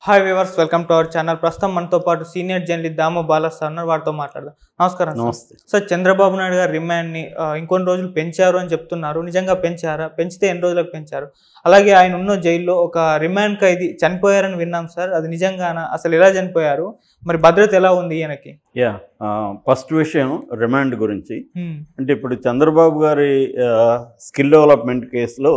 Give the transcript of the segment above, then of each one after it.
Hi viewers welcome to our channel ప్రస్తుతం మనతో పాటు senior journalist Damo Bala sir ఉన్నారు వారితో మాట్లాడదాం నమస్కారం సార్. నమస్తే సార్ చంద్రబాబు నాయుడు గారు రిమాండ్ని ఆ, ఇంకొన్ని రోజులు పెంచారు అని చెప్తున్నారు నిజంగా పెంచారా పెంచితే ఎన్ని రోజులకు పెంచారు అలాగే ఆయన ఉన్న జైల్లో ఒక రిమాండ్ ఖైదీ చనిపోయారని విన్నాం సార్ అది నిజంగానా అసలు ఎలా చనిపోయారు మరి భద్రత ఎలా ఉంది ఈయనకి యా ఫస్ట్ విషయం రిమాండ్ గురించి హ్మ్. అంటే ఇప్పుడు చంద్రబాబు గారి స్కిల్ డెవలప్మెంట్ కేసులో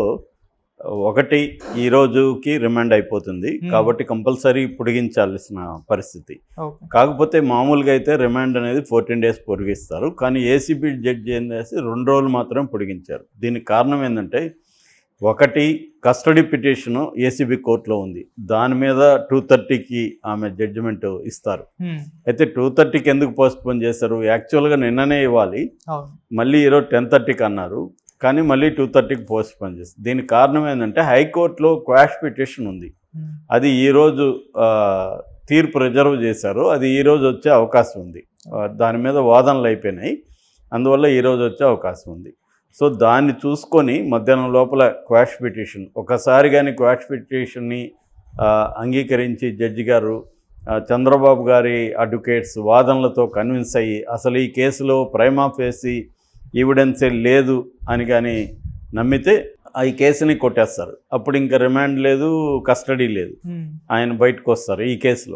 ఒకటి ఈ రోజుకి రిమాండ్ అయిపోతుంది Hmm. కాబట్టి కంపల్సరీ పొడిగించాల్సిన పరిస్థితి ఓకే కాకపోతే మామూలుగా అయితే రిమాండ్ అనేది ఫోర్టీన్ డేస్ పొడిగిస్తారు కానీ ఏసీబీ జడ్జి ఏం చేసి రెండు రోజులు మాత్రం పొడిగించారు దీనికి కారణం ఏంటంటే ఒకటి కస్టడీ పిటిషన్ ఏసీబీ కోర్టులో ఉంది దాని మీద టూ థర్టీకి ఆమె జడ్జిమెంట్ ఇస్తారు హ్మ్. అయితే టూ థర్టీకి ఎందుకు పోస్ట్పోన్ చేశారు యాక్చువల్గా నిన్ననే ఇవ్వాలి అవును మళ్ళీ ఈరోజు టెన్ థర్టీకి అన్నారు కానీ మళ్ళీ టూ థర్టీకి పోస్ట్పోన్ చేస్తారు దీనికి కారణం ఏంటంటే హైకోర్టులో క్వాష్ పిటిషన్ ఉంది హ్మ్. అది ఈరోజు ఆ, తీర్పు రిజర్వ్ చేశారు అది ఈరోజు వచ్చే అవకాశం ఉంది ఆ, దాని మీద వాదనలు అయిపోయినాయి అందువల్ల ఈరోజు వచ్చే అవకాశం ఉంది సో దాన్ని చూసుకొని మధ్యాహ్నం లోపల క్వాష్ పిటిషన్ ఒకసారి కానీ క్వాష్ పిటిషన్ని ఆ, అంగీకరించి జడ్జి గారు ఆ, చంద్రబాబు గారి అడ్వకేట్స్ వాదనలతో కన్విన్స్ అయ్యి అసలు ఈ కేసులో ప్రైమా ఫేసి ఎవిడెన్సే లేదు అని కానీ నమ్మితే ఆ ఈ కేసుని కొట్టేస్తారు అప్పుడు ఇంకా రిమాండ్ లేదు కస్టడీ లేదు హ్మ్. ఆయన బయటకు వస్తారు ఈ కేసులో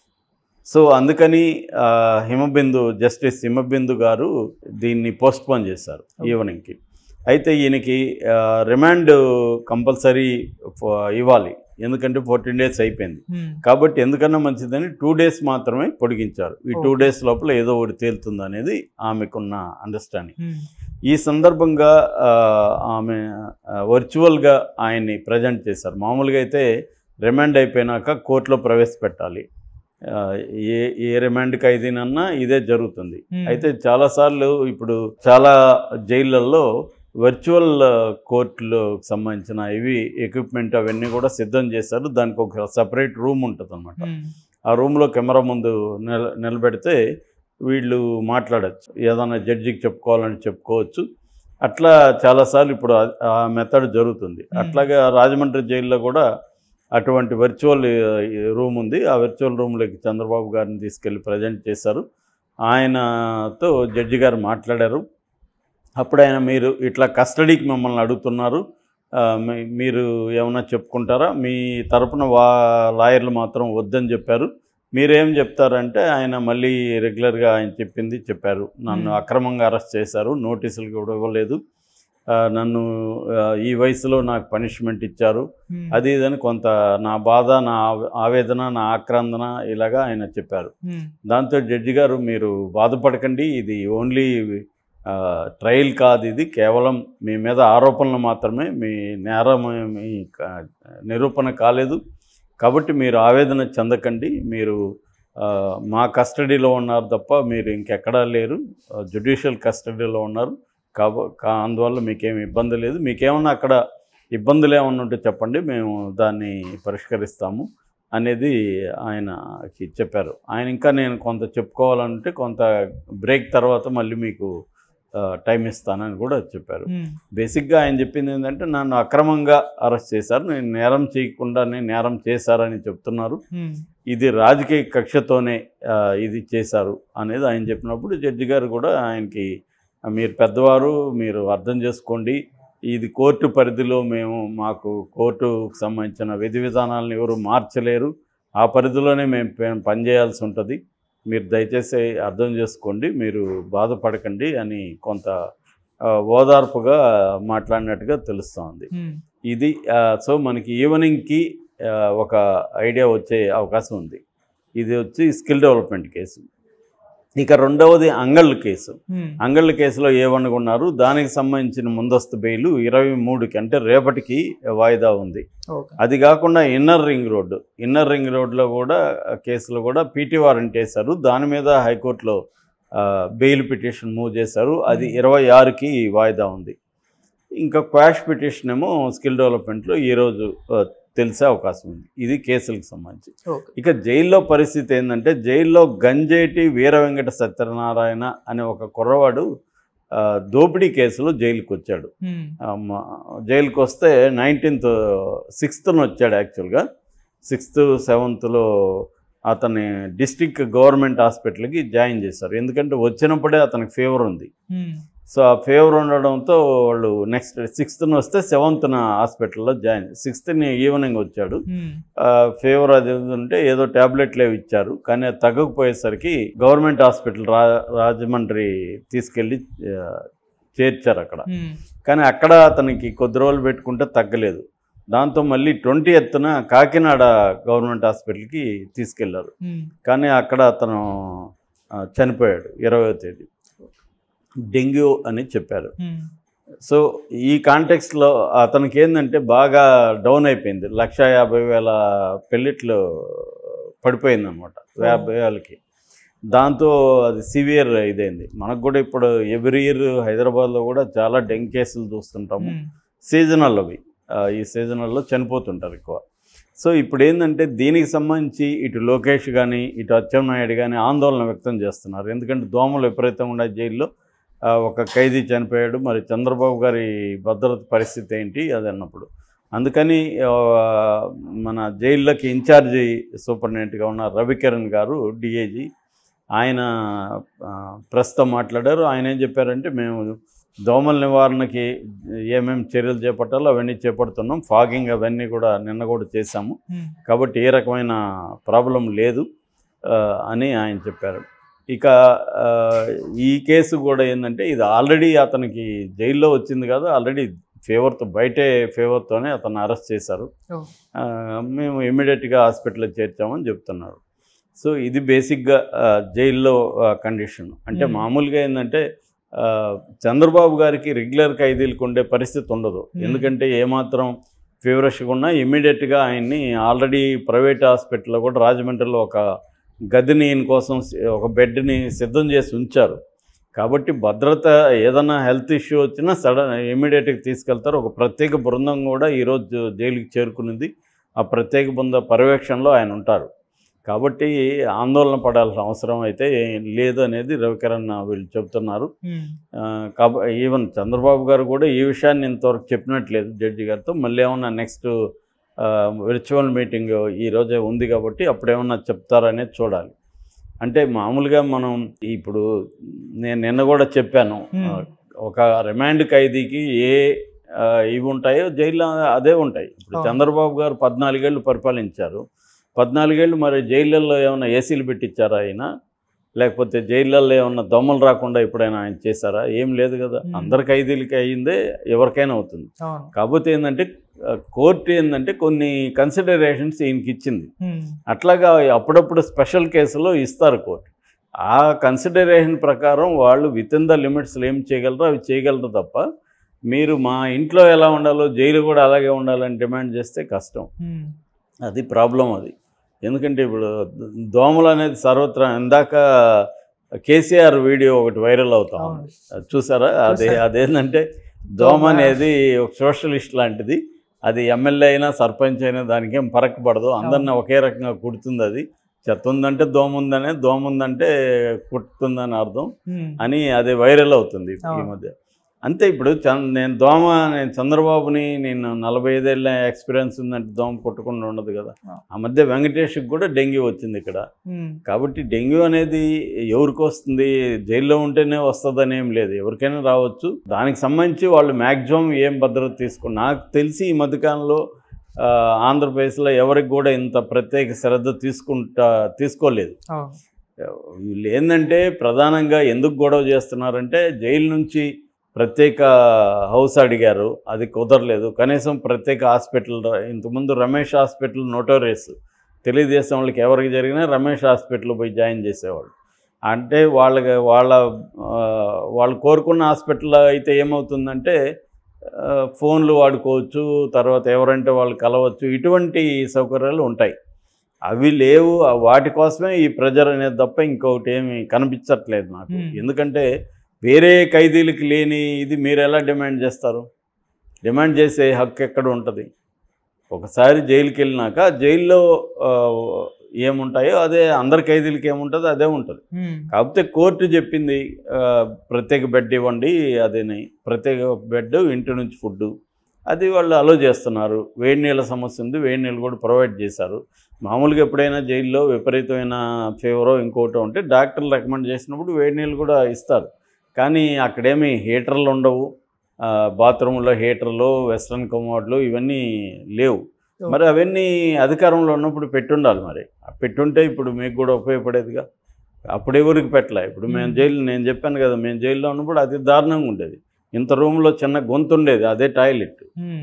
సో అందుకని ఆ, హిమబిందు జస్టిస్ హిమబిందు గారు దీన్ని పోస్ట్పోన్ చేశారు ఈవినింగ్కి అయితే ఈయనకి ఆ, రిమాండ్ కంపల్సరీ ఫ- ఇవ్వాలి ఎందుకంటే ఫోర్టీన్ డేస్ అయిపోయింది హ్మ్. కాబట్టి ఎందుకన్నా మంచిదని టూ డేస్ మాత్రమే పొడిగించారు ఈ టూ Okay. డేస్ లోపల ఏదో ఒకటి తేలుతుంది అనేది ఆమెకున్న అండర్స్టాండింగ్ హ్మ్. ఈ సందర్భంగా ఆ, ఆమె ఆ, వర్చువల్గా ఆయన్ని ప్రజెంట్ చేశారు మామూలుగా అయితే రిమాండ్ అయిపోయినాక కోర్టులో ప్రవేశపెట్టాలి ఆ, ఏ ఏ రిమాండ్ ఖైదీనన్నా ఇదే జరుగుతుంది హ్మ్. అయితే చాలాసార్లు ఇప్పుడు చాలా జైళ్ళల్లో వర్చువల్ కోర్టులకు సంబంధించిన ఇవి ఎక్విప్మెంట్ అవన్నీ కూడా సిద్ధం చేశారు దానికి ఒక సపరేట్ రూమ్ ఉంటుంది అనమాట హ్మ్. ఆ రూమ్లో కెమెరా ముందు నిల నిలబెడితే వీళ్ళు మాట్లాడచ్చు ఏదైనా జడ్జికి చెప్పుకోవాలని చెప్పుకోవచ్చు అట్లా చాలాసార్లు ఇప్పుడు ఆ- ఆ మెథడ్ జరుగుతుంది Hmm. అట్లాగే రాజమండ్రి జైల్లో కూడా అటువంటి వర్చువల్ రూమ్ ఉంది ఆ వర్చువల్ రూమ్లోకి చంద్రబాబు గారిని తీసుకెళ్ళి ప్రజెంట్ చేశారు ఆయనతో జడ్జి గారు మాట్లాడారు అప్పుడు ఆయన మీరు ఇట్లా కస్టడీకి మిమ్మల్ని అడుగుతున్నారు ఆ, మీ- మీరు ఏమన్నా చెప్పుకుంటారా మీ తరపున వా లాయర్లు మాత్రం వద్దని చెప్పారు మీరేం చెప్తారంటే ఆయన మళ్ళీ రెగ్యులర్గా ఆయన చెప్పింది చెప్పారు నన్ను Hmm. అక్రమంగా అరెస్ట్ చేశారు నోటీసులు కూడా ఇవ్వలేదు ఆ, నన్ను ఆ, ఈ వయసులో నాకు పనిష్మెంట్ ఇచ్చారు హ్మ్. అది ఇదని కొంత నా బాధ నా ఆవే- ఆవేదన నా ఆక్రందన ఇలాగా ఆయన చెప్పారు హ్మ్. దాంతో జడ్జి గారు మీరు బాధపడకండి ఇది ఓన్లీ ఆ, ట్రయల్ కాదు ఇది కేవలం మీ మీద ఆరోపణలు మాత్రమే మీ నేరం మీ క- నిరూపణ కాలేదు కాబట్టి మీరు ఆవేదన చెందకండి మీరు ఆ, మా కస్టడీలో ఉన్నారు తప్ప మీరు ఇంకెక్కడా లేరు జ్యుడిషియల్ కస్టడీలో ఉన్నారు కాబ కా అందువల్ల మీకేం ఇబ్బంది లేదు మీకేమన్నా అక్కడ ఇబ్బందులు ఏమన్నా ఉంటే చెప్పండి మేము దాన్ని పరిష్కరిస్తాము అనేది ఆయనకి చెప్పారు ఆయన ఇంకా నేను కొంత చెప్పుకోవాలంటే కొంత బ్రేక్ తర్వాత మళ్ళీ మీకు ఆ, టైం ఇస్తానని కూడా చెప్పారు హ్మ్. బేసిక్గా ఆయన చెప్పింది ఏంటంటే నన్ను అక్రమంగా అరెస్ట్ చేశారు నేను నేరం చేయకుండానే నేరం చేశారని చెప్తున్నారు హ్మ్. ఇది రాజకీయ కక్షతోనే ఆ, ఇది చేశారు అనేది ఆయన చెప్పినప్పుడు జడ్జి గారు కూడా ఆయనకి "ఆ, మీరు పెద్దవారు మీరు అర్థం చేసుకోండి ఇది కోర్టు పరిధిలో మేము మాకు కోర్టుకు సంబంధించిన విధి విధానాలను ఎవరు మార్చలేరు ఆ పరిధిలోనే మేము పే- పనిచేయాల్సి ఉంటుంది మీరు దయచేసి అర్థం చేసుకోండి మీరు బాధపడకండి అని కొంత ఆ, ఓదార్పుగా మాట్లాడినట్టుగా తెలుస్తోంది హ్మ్. ఇది ఆ, సో మనకి ఈవినింగ్కి ఆ, ఒక ఐడియా వచ్చే అవకాశం ఉంది ఇది వచ్చి స్కిల్ డెవలప్మెంట్ కేసు ఇక రెండవది అంగళ్ళు కేసు హ్మ్. అంగళ్ళ కేసులో ఏమనుకున్నారు దానికి సంబంధించిన ముందస్తు బెయిల్ ఇరవై మూడుకి అంటే రేపటికి వాయిదా ఉంది ఓకే అది కాకుండా inner ring road inner ring రోడ్లో కూడా ఆ, కేసులో కూడా పీటీ వారెంట్ వేశారు దాని మీద హైకోర్టులో ఆ, బెయిల్ పిటిషన్ మూవ్ చేశారు అది ఇరవై ఆరుకి వాయిదా ఉంది ఇంకా క్వాష్ పిటిషన్ ఏమో స్కిల్ డెవలప్మెంట్లో ఈరోజు ఆ, తెలిసే అవకాశం ఉంది ఇది కేసులకు సంబంధించి ఓకే ఇక జైల్లో పరిస్థితి ఏంటంటే జైల్లో గంజేటి వీర వెంకట సత్యనారాయణ అనే ఒక కుర్రవాడు ఆ, దోపిడీ కేసులో జైలుకి వచ్చాడు హ్మ్. ఆ, మ- జైలుకి వస్తే నైన్టీన్త్ సిక్స్త్న వచ్చాడు యాక్చువల్గా సిక్స్త్ సెవెంత్లో అతన్ని డిస్టిక్ గవర్నమెంట్ హాస్పిటల్కి జాయిన్ చేశారు ఎందుకంటే వచ్చినప్పుడే అతనికి ఫీవర్ ఉంది ఉమ్, సో ఆ ఫీవర్ ఉండడంతో వాళ్ళు నెక్స్ట్ సిక్స్త్న వస్తే సెవెంత్న హాస్పిటల్లో జాయిన్ సిక్స్త్ని ఈవినింగ్ వచ్చాడు ఉమ్, ఫీవర్ అది ఇది ఉంటే ఏదో ట్యాబ్లెట్లు ఏవి ఇచ్చారు కానీ అది తగ్గకపోయేసరికి గవర్నమెంట్ హాస్పిటల్ రా రాజమండ్రి తీసుకెళ్ళి ఆ, చేర్చారు అక్కడ ఉమ్, కానీ అక్కడ అతనికి కొద్ది రోజులు పెట్టుకుంటే తగ్గలేదు దాంతో మళ్ళీ ట్వంటీ ఎత్తున కాకినాడ గవర్నమెంట్ హాస్పిటల్కి తీసుకెళ్లారు ఉమ్, కానీ అక్కడ అతను ఆ, చనిపోయాడు ఇరవై తేదీ డెంగ్యూ అని చెప్పారు ఉమ్, సో ఈ కాంటెక్స్లో అతనికి ఏంటంటే బాగా డౌన్ అయిపోయింది లక్ష యాభై వేల పెళ్ళిట్లు పడిపోయింది అనమాట యాభై వేలకి దాంతో అది సివియర్ ఇదైంది మనకు కూడా ఇప్పుడు ఎవ్రీ ఇయర్ హైదరాబాద్లో కూడా చాలా డెంగ్ కేసులు చూస్తుంటాము ఉమ్, సీజనల్ అవి ఆ, ఈ సీజనల్లో చనిపోతుంటారు ఎక్కువ సో ఇప్పుడు ఏంటంటే దీనికి సంబంధించి ఇటు లోకేష్ కానీ ఇటు అచ్చెన్నాయుడు కానీ ఆందోళన వ్యక్తం చేస్తున్నారు ఎందుకంటే దోమలు విపరీతంగా ఉండే జైల్లో ఆ, ఒక ఖైదీ చనిపోయాడు మరి చంద్రబాబు గారి భద్రత పరిస్థితి ఏంటి అది అన్నప్పుడు అందుకని ఆ, మన జైల్లోకి ఇన్ఛార్జి సూపరింటెండెంట్గా ఉన్న రవికిరణ్ గారు డిఏజీ ఆయన ఆ, ప్రస్తుతం మాట్లాడారు ఆయన ఏం చెప్పారంటే మేము దోమల నివారణకి ఏమేమి చర్యలు చేపట్టాలో అవన్నీ చేపడుతున్నాం ఫాగింగ్ అవన్నీ కూడా నిన్న కూడా చేశాము ఉమ్, కాబట్టి ఏ రకమైన ప్రాబ్లం లేదు ఆ, అని ఆయన చెప్పారు ఇక ఆ, ఈ కేసు కూడా ఏంటంటే ఇది ఆల్రెడీ అతనికి జైల్లో వచ్చింది కదా ఆల్రెడీ ఫేవర్తో బయటే ఫేవర్తోనే అతను అరెస్ట్ చేశారు ఓ. ఆ, మేము ఇమ్మీడియట్గా హాస్పిటల్లో చేర్చామని చెప్తున్నారు సో ఇది బేసిక్గా ఆ, జైల్లో కండిషన్ అంటే Hmm. మామూలుగా ఏంటంటే ఆ, చంద్రబాబు గారికి రెగ్యులర్ ఖైదీలకు ఉండే పరిస్థితి ఉండదు Hmm. ఎందుకంటే ఏమాత్రం ఫీవరష్గా ఉన్నా ఇమ్మీడియట్గా ఆయన్ని ఆల్రెడీ ప్రైవేట్ హాస్పిటల్లో కూడా రాజమండ్రిలో ఒక గదిని ఈయన కోసం సి- ఒక బెడ్ని సిద్ధం చేసి ఉంచారు కాబట్టి భద్రత ఏదైనా హెల్త్ ఇష్యూ వచ్చినా సడన్ ఇమ్మీడియట్గా తీసుకెళ్తారు ఒక ప్రత్యేక బృందం కూడా ఈరోజు జైలుకి చేరుకునింది ఆ ప్రత్యేక బృంద పర్యవేక్షణలో ఆయన ఉంటారు కాబట్టి ఆందోళన పడాల్సిన అవసరం అయితే లేదు అనేది రవికిరణ్ వీళ్ళు చెబుతున్నారు ఉమ్, ఆ, కాబ ఈవెన్ చంద్రబాబు గారు కూడా ఈ విషయాన్ని ఇంతవరకు చెప్పినట్లేదు జడ్జి గారితో మళ్ళీ ఏమన్నా నెక్స్ట్ విర్చువల్ మీటింగ్ ఈ రోజే ఉంది కాబట్టి అప్పుడు ఏమన్నా చెప్తారనేది చూడాలి అంటే మామూలుగా మనం ఇప్పుడు నేను నిన్న కూడా చెప్పాను Hmm. ఆ, ఒక రిమాండ్ ఖైదీకి ఏ ఆ, ఇవి ఉంటాయో జైల్లో అదే ఉంటాయి ఇప్పుడు అవును. చంద్రబాబు గారు పద్నాలుగేళ్ళు పరిపాలించారు పద్నాలుగేళ్ళు మరి జైళ్ళల్లో ఏమైనా ఏసీలు పెట్టించారా ఆయన లేకపోతే జైళ్ళల్లో ఏమన్నా దొమ్మలు రాకుండా ఎప్పుడైనా ఆయన చేశారా ఏం లేదు కదా Hmm. అందరి ఖైదీలకి అయ్యిందే ఎవరికైనా అవుతుంది అవును కాకపోతే ఏంటంటే ఆ, కోర్టు ఏంటంటే కొన్ని కన్సిడరేషన్స్ ఈయనకి ఇచ్చింది ఉమ్, అట్లాగా అప్పుడప్పుడు స్పెషల్ కేసులో ఇస్తారు కోర్టు ఆ కన్సిడరేషన్ ప్రకారం వాళ్ళు విత్ ఇన్ ద లిమిట్స్లో ఏం చేయగలరో అవి చేయగలరు తప్ప మీరు మా ఇంట్లో ఎలా ఉండాలో జైలు కూడా అలాగే ఉండాలని డిమాండ్ చేస్తే కష్టం ఉమ్, అది ప్రాబ్లం అది ఎందుకంటే ఇప్పుడు దోమలు అనేది సర్వత్రా ఇందాక కేసీఆర్ వీడియో ఒకటి వైరల్ అవుతా ఉంది అవును అది చూసారా అదే చూసా. అదేంటంటే దోమ అనేది ఒక సోషలిస్ట్ లాంటిది అది ఎమ్మెల్యే అయినా సర్పంచ్ అయినా దానికి ఏం ఫరక్ పడదు అందరిని ఒకే రకంగా కుడుతుంది అది చెత్త ఉందంటే దోమ ఉందనే దోమ ఉందంటే కుట్టుతుందని అర్థం ఉమ్, అని అది వైరల్ అవుతుంది ఈ అవును. మధ్య అంతే ఇప్పుడు చం- నేను దోమ నేను చంద్రబాబుని నేను నలభై ఐదేళ్ళ ఎక్స్పీరియన్స్ ఉందంటే దోమ కొట్టకుండా ఉండదు కదా ఆ. ఆ మధ్య వెంకటేష్కి కూడా డెంగ్యూ వచ్చింది ఇక్కడ ఉమ్, కాబట్టి డెంగ్యూ అనేది ఎవరికి వస్తుంది జైల్లో ఉంటేనే వస్తుందని ఏం లేదు ఎవరికైనా రావచ్చు దానికి సంబంధించి వాళ్ళు మ్యాక్సిమం ఏం భద్రత తీసుకుని నాకు తెలిసి ఈ మధ్యకాలంలో ఆ, ఆంధ్రప్రదేశ్లో ఎవరికి కూడా ఇంత ప్రత్యేక శ్రద్ధ తీసుకుంటా తీసుకోలేదు అవును వీళ్ళు ఏంటంటే ప్రధానంగా ఎందుకు గొడవ చేస్తున్నారంటే జైలు నుంచి ప్రత్యేక హౌస్ అడిగారు అది కుదరలేదు కనీసం ప్రత్యేక హాస్పిటల్ ర- ఇంతకుముందు రమేష్ హాస్పిటల్ నోటోరియస్ తెలుగుదేశం వాళ్ళకి ఎవరికి జరిగినా రమేష్ హాస్పిటల్ పోయి జాయిన్ చేసేవాళ్ళు అంటే వాళ్ళకి వాళ్ళ ఆ, వాళ్ళు కోరుకున్న హాస్పిటల్ అయితే ఏమవుతుందంటే ఆ, ఫోన్లు వాడుకోవచ్చు తర్వాత ఎవరంటే వాళ్ళు కలవచ్చు ఇటువంటి సౌకర్యాలు ఉంటాయి అవి లేవు ఆ వాటి కోసమే ఈ ప్రెజర్ అనేది తప్ప ఇంకొకటి ఏమి కనిపించట్లేదు నాకు Hmm. ఎందుకంటే వేరే ఖైదీలకి లేని ఇది మీరు ఎలా డిమాండ్ చేస్తారు డిమాండ్ చేసే హక్కు ఎక్కడ ఉంటుంది ఒకసారి జైలుకి వెళ్ళినాక జైల్లో ఆ, ఏముంటాయో అదే అందరి ఖైదీలకి ఏముంటుందో అదే ఉంటుంది ఉమ్, కాకపోతే కోర్టు చెప్పింది ఆ, ప్రత్యేక బెడ్ ఇవ్వండి అదేని ప్రత్యేక బెడ్ ఇంటి నుంచి ఫుడ్ అది వాళ్ళు అలో చేస్తున్నారు వేడి నీళ్ళ సమస్య ఉంది వేడి నీళ్ళు కూడా ప్రొవైడ్ చేశారు మామూలుగా ఎప్పుడైనా జైల్లో విపరీతమైన ఫీవరో ఇంకోటో ఉంటే డాక్టర్లు రికమెండ్ చేసినప్పుడు వేడి నీళ్ళు కూడా ఇస్తారు కానీ అక్కడేమి హీటర్లు ఉండవు ఆ, బాత్రూంలో హీటర్లు వెస్ట్రన్ కమోడ్లు ఇవన్నీ లేవు మరి అవన్నీ అధికారంలో ఉన్నప్పుడు పెట్టుండాలి మరి ఆ పెట్టుంటే ఇప్పుడు మీకు కూడా ఉపయోగపడేదిగా అప్పుడు ఎవరికి పెట్టలే ఇప్పుడు మేము Hmm. జైలు నేను చెప్పాను కదా మేము జైల్లో ఉన్నప్పుడు అది దారుణంగా ఉండేది ఇంత రూమ్లో చిన్న గొంతు ఉండేది అదే టాయిలెట్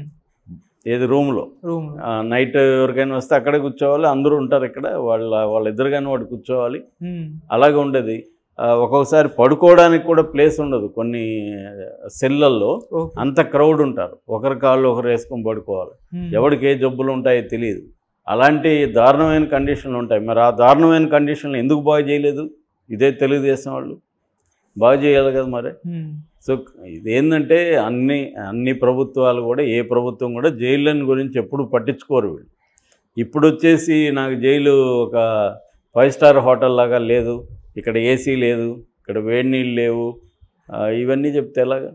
ఏది రూమ్లో రూమ్ నైట్ ఎవరికైనా వస్తే అక్కడే కూర్చోవాలి అందరూ ఉంటారు ఇక్కడ వాళ్ళ వాళ్ళ ఇద్దరుగానే వాడు కూర్చోవాలి అలాగే ఉండేది ఆ, ఒక్కొక్కసారి పడుకోవడానికి కూడా ప్లేస్ ఉండదు కొన్ని సెల్లల్లో అంత క్రౌడ్ ఉంటారు ఒకరి కాళ్ళు ఒకరు వేసుకొని పడుకోవాలి ఎవరికి ఏ జబ్బులు ఉంటాయో తెలియదు అలాంటి దారుణమైన కండిషన్లు ఉంటాయి మరి ఆ దారుణమైన కండిషన్లు ఎందుకు బాగు చేయలేదు ఇదే తెలుగుదేశం వాళ్ళు బాగు చేయాలి కదా మరి సో ఇదేంటంటే అన్ని అన్ని ప్రభుత్వాలు కూడా ఏ ప్రభుత్వం కూడా జైళ్ళని గురించి ఎప్పుడు పట్టించుకోరు వీళ్ళు ఇప్పుడు వచ్చేసి నాకు జైలు ఒక ఫైవ్ స్టార్ హోటల్ లాగా లేదు ఇక్కడ ఏసీ లేదు ఇక్కడ వేడి నీళ్ళు లేవు ఆ, ఇవన్నీ చెప్తే ఎలాగా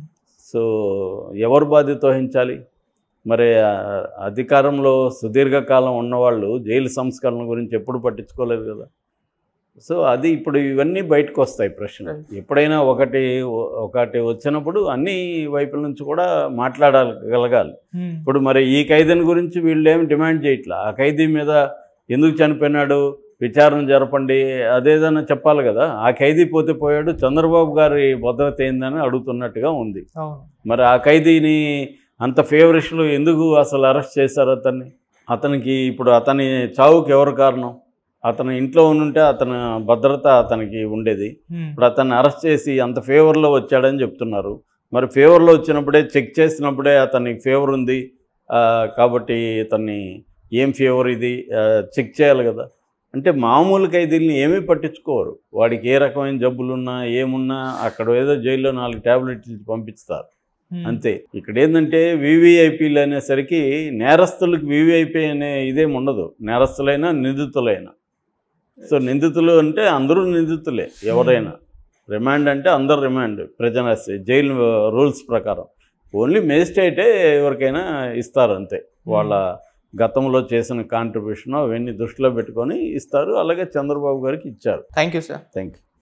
సో ఎవరు బాధ్యత వహించాలి మరి ఆ, అధికారంలో సుదీర్ఘకాలం ఉన్నవాళ్ళు జైలు సంస్కరణ గురించి ఎప్పుడు పట్టించుకోలేదు కదా సో అది ఇప్పుడు ఇవన్నీ బయటకు వస్తాయి ప్రశ్నలు Right. ఎప్పుడైనా ఒకటి ఒకటి వచ్చినప్పుడు అన్ని వైపుల నుంచి కూడా మాట్లాడగలగాలి ఇప్పుడు మరి ఈ ఖైదీని గురించి వీళ్ళు ఏమి డిమాండ్ చేయట్లా ఆ ఖైదీ మీద ఎందుకు చనిపోయినాడు విచారణ జరపండి అదేదన్నా చెప్పాలి కదా ఆ ఖైదీ పోతే పోయాడు చంద్రబాబు గారి భద్రత ఏందని అడుగుతున్నట్టుగా ఉంది అవును మరి ఆ ఖైదీని అంత ఫేవరిస్టులు ఎందుకు అసలు అరెస్ట్ చేశారు అతన్ని అతనికి ఇప్పుడు అతని చావుకి ఎవరు కారణం అతను ఇంట్లో ఉంటే అతని భద్రత అతనికి ఉండేది ఇప్పుడు అతన్ని అరెస్ట్ చేసి అంత ఫేవర్లో వచ్చాడని చెప్తున్నారు మరి ఫేవర్లో వచ్చినప్పుడే చెక్ చేసినప్పుడే అతనికి ఫేవర్ ఉంది ఆ, కాబట్టి ఇతన్ని ఏం ఫేవర్ ఇది ఆ, చెక్ చేయాలి కదా అంటే మామూలు ఖైదీల్ని ఏమీ పట్టించుకోరు వాడికి ఏ రకమైన జబ్బులున్నా ఏమున్నా అక్కడ ఏదో జైల్లో నాలుగు ట్యాబ్లెట్లు ఇచ్చి పంపిస్తారు అంతే ఇక్కడ ఏంటంటే వివిఐపీలు అనేసరికి నేరస్తులకు వివిఐపీ అనే ఇదేం ఉండదు నేరస్తులైనా నిందితులైనా సో నిందితులు అంటే అందరూ నిందితులే ఎవరైనా రిమాండ్ అంటే అందరు రిమాండ్ ప్రజనస్ జైలు రూల్స్ ప్రకారం ఓన్లీ మేజిస్ట్రేటే ఎవరికైనా ఇస్తారు అంతే వాళ్ళ గతంలో చేసిన కాంట్రిబ్యూషన్ అవన్నీ దృష్టిలో పెట్టుకొని ఇస్తారు అలాగే చంద్రబాబు గారికి ఇచ్చారు thank you sir thank you